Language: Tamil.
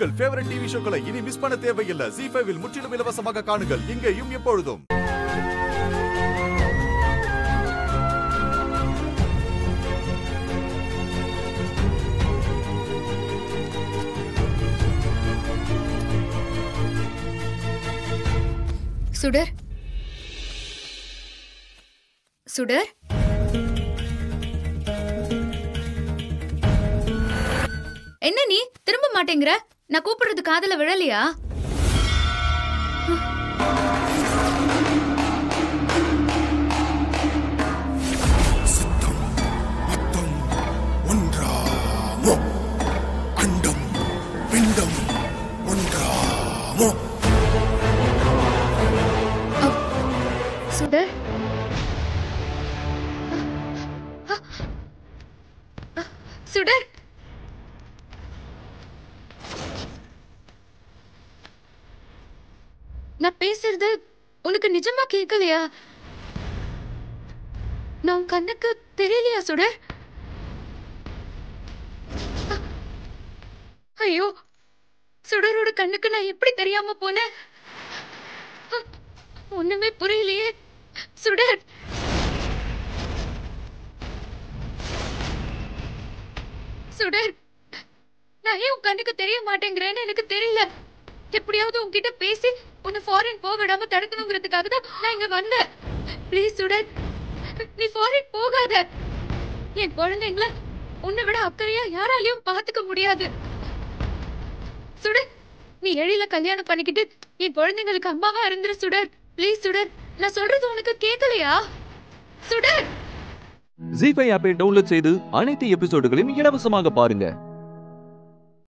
உங்கள் ஃபேவரட் டிவி ஷோக்களை இனி மிஸ் பண்ண தேவையில்லை ஜி ஃபைவில் முற்றிலும் இலவசமாக காணுங்கள் இங்கேயும் எப்பொழுதும் சுடர் சுடர் என்ன நீ திரும்ப மாட்டேங்கிற நான் கூப்பிடுறது காதுல விழலையா மொத்தம் ஒன்றாமோ அண்டம் பிண்டம் ஒன்றாமோ சுடர் சுடர் நான் பேசுறது உனக்கு நிஜமா கேட்கலையா நான் உன் கண்ணுக்கு தெரியலையா சுடர் ஐயோ சுடரோட கண்ணுக்கு நான் எப்படி தெரியாம போனேன் ஒண்ணுமே புரியலையே சுடர் சுடர் நான் ஏன் உன் கண்ணுக்கு தெரிய மாட்டேங்கிறேன்னு எனக்கு தெரியல எப்படியாவது உன்கிட்ட பேசி உன்னை ஃபாரின் போக விடாம தடுக்கணுங்கிறதுக்காக தான் நான் இங்க வந்தேன் ப்ளீஸ் சுடர் நீ ஃபாரின் போகாத என் குழந்தைங்கள உன்னை விட அக்கறையா யாராலையும் பார்த்துக்க முடியாது சுடர் நீ எழில கல்யாணம் பண்ணிக்கிட்டு என் குழந்தைங்களுக்கு அம்மாவா இருந்துரு சுடர் ப்ளீஸ் சுடர் நான் சொல்றது உனக்கு கேட்கலையா சுடர் ஜி ஃபைவ் ஆப்பை டவுன்லோட் செய்து அனைத்து எபிசோடுகளையும் இலவசமாக பாருங்க